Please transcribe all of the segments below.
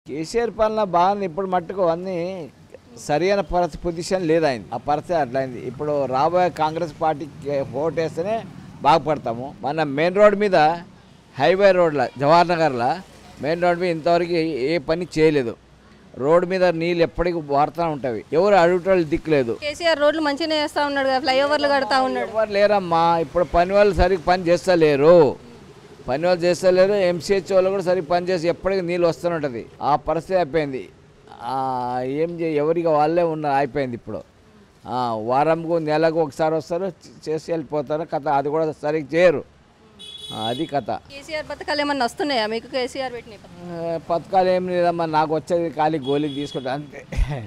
కేసీఆర్ పాలన బాగుంది ఇప్పుడు మట్టుకు అన్ని సరైన పరిస్థితి పొజిషన్ లేదు ఆయన ఆ పరిస్థితి అట్లయింది ఇప్పుడు రాబోయే కాంగ్రెస్ పార్టీకి ఓటు వేస్తేనే బాగుపడతాము మన మెయిన్ రోడ్ మీద హైవే రోడ్ల జవహర్ నగర్లో మెయిన్ రోడ్ మీద ఇంతవరకు ఏ పని చేయలేదు రోడ్ మీద నీళ్ళు ఎప్పటికీ వాడుతూ ఉంటాయి ఎవరు అడుగుటోళ్ళు దిక్కులేదు కేసీఆర్ రోడ్లు మంచిగానే చేస్తా ఉన్నాడు కదా ఫ్లైఓవర్లు కడతా ఉన్నాడు ఎవరు లేరమ్మా ఇప్పుడు పని వాళ్ళు సరిగ్గా పని చేస్తలేరు పని వాళ్ళు చేస్తలేరు ఎంసీహెచ్ వాళ్ళు కూడా సరిగ్గా పని చేసి ఎప్పటికీ నీళ్ళు వస్తూనే ఉంటుంది ఆ పరిస్థితి అయిపోయింది ఆ, ఏం చే ఎవరికి వాళ్ళే ఉన్నారు అయిపోయింది ఇప్పుడు ఆ, వారంకు నెలకు ఒకసారి వస్తారు చే- చేసి వెళ్ళిపోతారు కథ అది కూడా సరిగ్గా చేయరు ఆ, అది కథ కేసీఆర్ పథకాలు ఏమన్నా వస్తున్నాయా మీకు కేసీఆర్ పెట్టిన ఆ, పథకాలు ఏం లేదమ్మా నాకు వచ్చేది ఖాళీ గోళీ తీసుకుంటా అంతే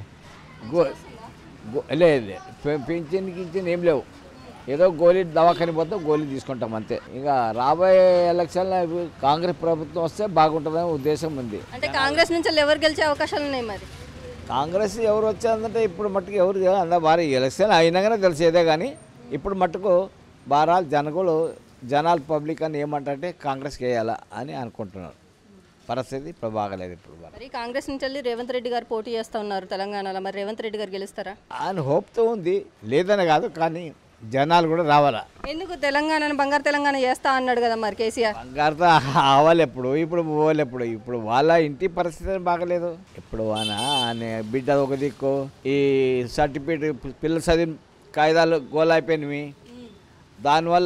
గో గో- లేదు లేదు. పె- పింఛన్ గించిన ఏం లేవు ఏదో గోళీ దవాఖాని పోతే గోళీ తీసుకుంటాం అంతే ఇంకా రాబోయే ఎలక్షన్లో ఇవి కాంగ్రెస్ ప్రభుత్వం వస్తే బాగుంటుందనే ఉద్దేశం ఉంది అంటే కాంగ్రెస్ నుంచి వాళ్ళు ఎవరు గెలిచే అవకాశాలు ఉన్నాయి మరి కాంగ్రెస్ ఎవరు వచ్చారంటే ఇప్పుడు మట్టుకు ఎవరు తెలియదు. అందా భారీ ఎలక్షన్ అయినాగానే తెలిసేదే కానీ ఇప్పుడు మట్టుకు బారాలు జనకులు జనాలు పబ్లిక్ అని ఏమంటారంటే కాంగ్రెస్కి వేయాలా అని అనుకుంటున్నారు పరిస్థితి ఇప్పుడు బాగలేదు ఇప్పుడు బాగా మరి కాంగ్రెస్ నుంచి వెళ్ళి రేవంత్ రెడ్డి గారు పోటీ చేస్తా ఉన్నారు తెలంగాణలో మరి రేవంత్ రెడ్డి గారు గెలుస్తారా ఆయన హోప్తో ఉంది లేదని కాదు కానీ జనాలు కూడా రావాలా ఎందుకు తెలంగాణను బంగారు తెలంగాణ చేస్తా అన్నాడు కదా మరి కేసీఆర్ బంగారుతో ఆవాలి ఎప్పుడు ఇప్పుడు పోవాలి ఎప్పుడు ఇప్పుడు వాళ్ళ ఇంటి పరిస్థితి బాగలేదు ఇప్పుడు ఆయన ఆయన బిడ్డ ఒక దిక్కు ఈ సర్టిఫికేట్ పిల్లల చదివి కాగితాలు గోల్ అయిపోయినవి దానివల్ల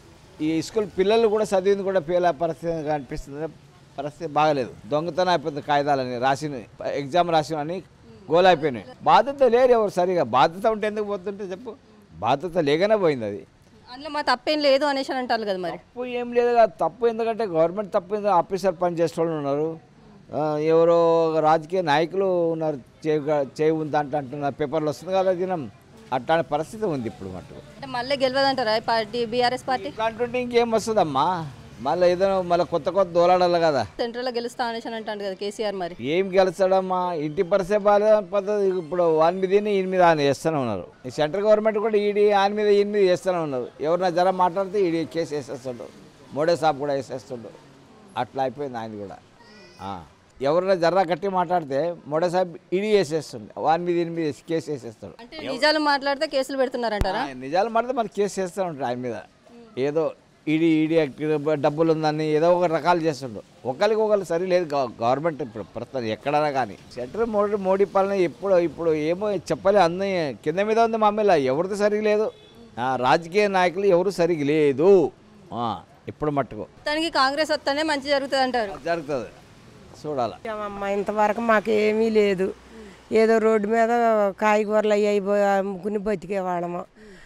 ఈ స్కూల్ పిల్లలు కూడా చదివింది కూడా పిల్లల పరిస్థితి కనిపిస్తుంది పరిస్థితి బాగలేదు దొంగతనం అయిపోతుంది కాగితాలని రాసిన ఎగ్జామ్ రాసిన అని గోల్ అయిపోయినాయి బాధ్యత లేరు ఎవరు సరిగా బాధ్యత ఉంటే ఎందుకు పోతుంటే చెప్పు బాధ్యత లేకనే పోయింది అది అందులో మా తప్పేం లేదు అనేసి అని అంటారు కదా మరి తప్పు ఏం లేదు కదా తప్పు ఎందుకంటే గవర్నమెంట్ తప్పు ఎందుకు ఆఫీసర్ పని చేసే వాళ్ళు ఉన్నారు ఆ, ఎవరో రాజకీయ నాయకులు ఉన్నారు చేయి చేయి ఉందంట అంటున్నారు పేపర్లు వస్తుంది కదా దినం అట్లాంటి పరిస్థితి ఉంది ఇప్పుడు మటుకు అంటే మళ్ళీ గెలవదంటారా ఈ పార్టీ బీఆర్ఎస్ పార్టీ ఇట్లాంటి ఇంకేం వస్తుందమ్మా మళ్ళీ ఏదైనా మళ్ళీ కొత్త కొత్త దోలాడాలి కదా సెంట్రల్లో గెలుస్తా అనేసి అని అంటాడు కదా కేసీఆర్ మరి ఏం గెలుస్తాడమ్మా ఇంటి పరిస్థితి బాగాలేదు పద్ధతి ఇప్పుడు వాని మీద ఈయన మీద ఆయన చేస్తూనే ఉన్నారు ఈ సెంట్రల్ గవర్నమెంట్ కూడా ఈడీ ఆయన మీద ఈయన మీద చేస్తూనే ఉన్నారు ఎవరైనా జర మాట్లాడితే ఈడీ కేసు వేసేస్తుండ్రు మోడే సాబ్ కూడా వేసేస్తుండ్రు అట్లా అయిపోయింది ఆయన కూడా ఆ. ఎవరైనా జర్రా గట్టి మాట్లాడితే మోడే సాబ్ ఈడీ వేసేస్తుండే వాని మీద ఈయన మీద కేసు వేసేస్తాడు అంటే నిజాలు మాట్లాడితే కేసులు పెడుతున్నారంటారా ఆ, నిజాలు మాట్లాడితే మరి కేసు చేస్తూ ఉంటాడు ఆయన మీద ఏదో ఈడీ ఈడీ యాక్ట్ డబ్బులు ఉందని ఏదో ఒక రకాలు చేస్తుండు ఒకరికి ఒకరు సరి లేదు గవ- గవర్నమెంట్ ఇప్పుడు ప్రస్తుతం ఎక్కడైనా కానీ సెంట్రల్ మోడీ మోడీ పాలన ఎప్పుడు ఇప్పుడు ఏమో చెప్పలే అన్నీ కింద మీద ఉంది మమ్మీలా ఎవరిది సరిగా లేదు ఆ, రాజకీయ నాయకులు ఎవరు సరిగా లేదు ఆ, ఇప్పుడు మట్టుకు తనకి కాంగ్రెస్ వస్తేనే మంచి జరుగుతుంది అంటారు జరుగుతుంది చూడాలి అమ్మ ఇంతవరకు మాకు ఏమీ లేదు ఏదో రోడ్డు మీద కాయగూరలు అవి అయిపోయి అమ్ముకుని బతికేవాళ్ళము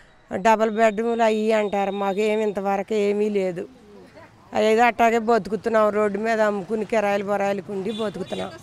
డబల్ బెడ్రూమ్లు అవి అంటారు మాకు ఏమి ఇంతవరకు ఏమీ లేదు ఏదో అట్టాగే బతుకుతున్నాం రోడ్డు మీద అమ్ముకుని కిరాయిలు బొరాయిలు కుండి బతుకుతున్నాం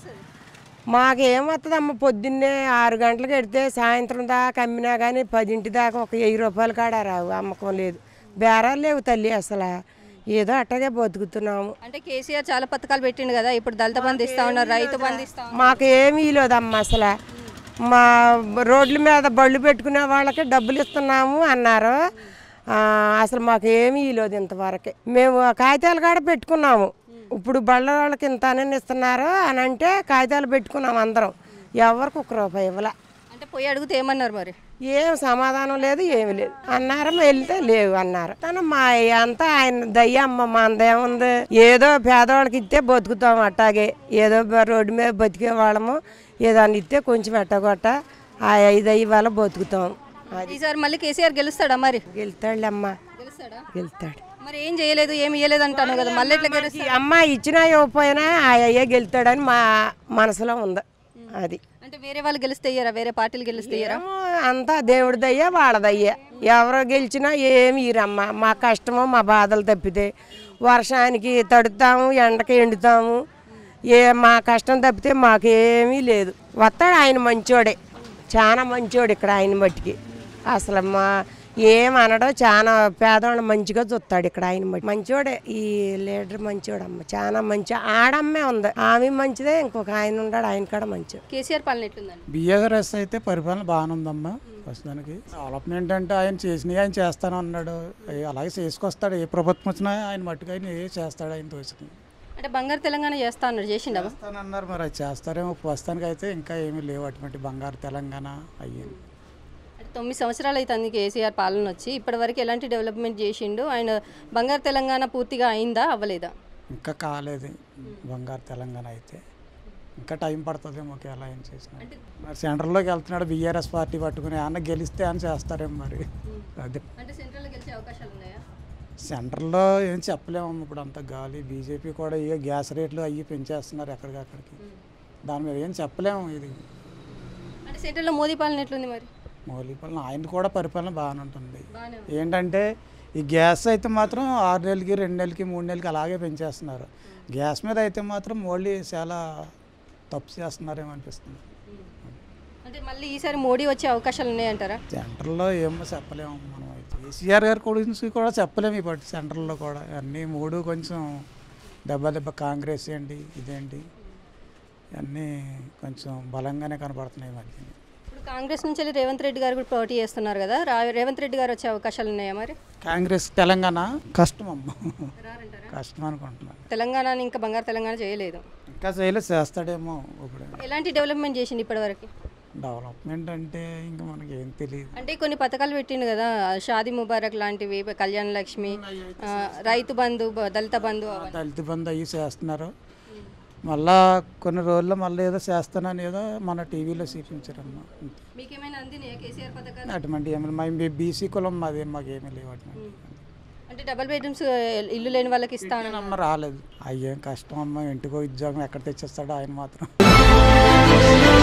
మాకు ఏమవుతుందమ్మ పొద్దున్నే ఆరు గంటలకు ఎడితే సాయంత్రం దాకా అమ్మినా కానీ పదింటి దాకా ఒక వెయ్యి రూపాయలు కాడ రావు అమ్మకం లేదు బేరాలు లేవు తల్లి అసలు ఏదో అట్టాగే బతుకుతున్నాము అంటే కేసీఆర్ చాలా పథకాలు పెట్టిండు కదా ఇప్పుడు దళిత బంధు ఇస్తా ఉన్నారు రైతు బంధు ఇస్తా ఉన్నారు మాకు ఏమీ లేదమ్మా అసలు మా రోడ్ల మీద బళ్ళు పెట్టుకునే వాళ్ళకి డబ్బులు ఇస్తున్నాము అన్నారు ఆ, అసలు మాకు ఏమీ లేదు ఇంతవరకు మేము కాగితాలు కాడ పెట్టుకున్నాము ఇప్పుడు బళ్ళ వాళ్ళకి ఇంత అని ఇస్తున్నారు అని అంటే కాగితాలు పెట్టుకున్నాము అందరం ఎవరికి ఒక రూపాయి ఇవ్వలే అంటే పోయి అడిగితే ఏమన్నారు మరి ఏం సమాధానం లేదు ఏమి లేదు అన్నారు వెళ్తే లేవు అన్నారు తను మా అంతా ఆయన దయ్య అమ్మ మందేముంది ఏదో పేదవాళ్ళకి ఇస్తే బతుకుతాం అట్టాగే ఏదో బ- రోడ్డు మీద బతికే వాళ్ళము ఏదన్నా ఇస్తే కొంచెం ఎట్టగొట్ట ఆ ఐదు అయ్యి వల్ల బతుకుతాం అది ఈసారి మళ్ళీ కేసీఆర్ గెలుస్తాడా మరి గెలుతాడులమ్మ గెలుస్తాడా గెలుతాడు మరి ఏం చేయలేదు ఏం ఇయ్యలేదు అంటాను కదా మళ్ళీ ఎట్లా ఈ గెలుస్తా అమ్మ ఇచ్చినా ఇవ్వకపోయినా ఆ అయ్యే గెలుతాడని మా మనసులో ఉంది అది అంటే వేరే వాళ్ళు గెలిస్తే ఇయ్యరా వేరే పార్టీలు గెలిస్తే ఇయ్యరా ఏమో అంతా దేవుడిదయ్యా వాళ్ళదయ్యా ఎవరు గెలిచినా ఏమి ఇరమ్మ మా కష్టము మా బాధలు తప్పితే వర్షానికి తడుతాము ఎండకి ఎండుతాము ఏ మా కష్టం తప్పితే మాకేమీ లేదు వస్తాడు ఆయన మంచోడే చాలా మంచోడు ఇక్కడ ఆయన మట్టికి అసలు మా ఏమనడో చాలా పేదవాళ్ళు మంచిగా చూస్తాడు ఇక్కడ ఆయన మట్టి మంచోడే ఈ లీడర్ మంచోడమ్మ చాలా మంచి ఆడమ్మే ఉంది ఆమె మంచిదే ఇంకొక ఆయన ఉన్నాడు ఆయన కూడా మంచోడు కేసీఆర్ పాలన ఎట్లుందండి బిఎస్ఆర్ఎస్ అయితే పరిపాలన బాగానే ఉందమ్మా ప్రస్తుతానికి డెవలప్మెంట్ అంటే ఆయన చేసినవి ఆయన చేస్తాను అన్నాడు ఏ- అలాగే చేసుకొస్తాడు ఏ ప్రభుత్వం వచ్చినా ఆయన మట్టుకు ఆయన ఏ చేస్తాడు ఆయన తోచినవి అంటే బంగారు తెలంగాణ చేస్తా అన్నారు చేసిండా చేస్తానన్నారు మరి అది చేస్తారేమో ప్రస్తుతానికి అయితే ఇంకా ఏమీ లేవు అటువంటి బంగారు తెలంగాణ అయ్యింది అంటే తొమ్మిది సంవత్సరాలు అవుతుంది కేసీఆర్ పాలన వచ్చి ఇప్పటివరకు ఎలాంటి డెవలప్మెంట్ చేసిండు ఆయన బంగారు తెలంగాణ పూర్తిగా అయిందా అవ్వలేదా ఇంకా కాలేదు బంగారు తెలంగాణ అయితే ఇంకా టైం పడుతుందేమో ఒకవేళ ఏం చేసిన మరి సెంటర్లోకి వెళ్తున్నాడు బీఆర్ఎస్ పార్టీ పట్టుకుని అన్న గెలిస్తే అని చేస్తారేమో మరి అదే అంటే సెంట్రల్లో గెలిచే అవకాశాలు ఉన్నాయా సెంటర్లో ఏం చెప్పలేము ఇప్పుడు అంత గాలి బీజేపీ కూడా ఏ గ్యాస్ రేట్లు అవి పెంచేస్తున్నారు ఎక్కడికక్కడికి దాని మీద ఏం చెప్పలేము ఇది అంటే సెంట్రల్లో మోదీ పాలన ఎట్లుంది మరి మౌలిక పాలన ఆయన కూడా పరిపాలన బాగానే ఉంటుంది బాగానే ఏంటంటే ఈ గ్యాస్ అయితే మాత్రం ఆరు నెలలకి రెండు నెలలకి మూడు నెలలకి అలాగే పెంచేస్తున్నారు గ్యాస్ మీద అయితే మాత్రం మోడీ చాలా తప్పు చేస్తున్నారేమో అనిపిస్తుంది అంటే మళ్ళీ ఈసారి మోడీ వచ్చే అవకాశాలు ఉన్నాయంటారా సెంటర్లో ఏమో చెప్పలేము మనం అయితే కేసీఆర్ గారి గురించి కూడా చెప్పలేము ఇప్పటి సెంటర్లో కూడా అన్నీ మూడు కొంచెం దెబ్బ దెబ్బ కాంగ్రెస్ ఏంటి ఇదేంటి అన్నీ కొంచెం బలంగానే కనపడుతున్నాయి ఈ మధ్య ఇప్పుడు కాంగ్రెస్ నుంచి వెళ్ళి రేవంత్ రెడ్డి గారు కూడా పోటీ చేస్తున్నారు కదా రా రేవంత్ రెడ్డి గారు వచ్చే అవకాశాలు ఉన్నాయా మరి కాంగ్రెస్ తెలంగాణ కష్టం అమ్మ రారంటారా కష్టం అనుకుంటున్నాను తెలంగాణని ఇంకా బంగారు తెలంగాణ చేయలేదు ఇంకా చేయలేదు చేస్తాడేమో ఇప్పుడు ఎలాంటి డెవలప్మెంట్ చేసిండు ఇప్పటివరకు డెవలప్మెంట్ అంటే ఇంకా మనకి ఏం తెలియదు అంటే కొన్ని పథకాలు పెట్టిండు కదా షాదీ ముబారక్ లాంటివి కళ్యాణ లక్ష్మి ఆ, రైతు బంధు బ- దళిత బంధు అవన్నీ. దళిత బంధు అవి చేస్తున్నారు మళ్ళా కొన్ని రోజుల్లో మళ్ళీ ఏదో చేస్తానని ఏదో మన టీవీలో చూపించారమ్మా అంతే. మీకేమైనా అందినాయా కేసీఆర్ పథకాలు అటువంటి ఏమైనా మా బీసీ కులం మాది మాకేమీ లేవు అటువంటి అంటే డబల్ బెడ్రూమ్స్ ఇల్లు లేని వాళ్ళకి ఇస్తాను అమ్మ రాలేదు అయ్యేం కష్టం అమ్మ ఇంటికో ఉద్యోగం ఎక్కడ తెచ్చేస్తాడో ఆయన మాత్రం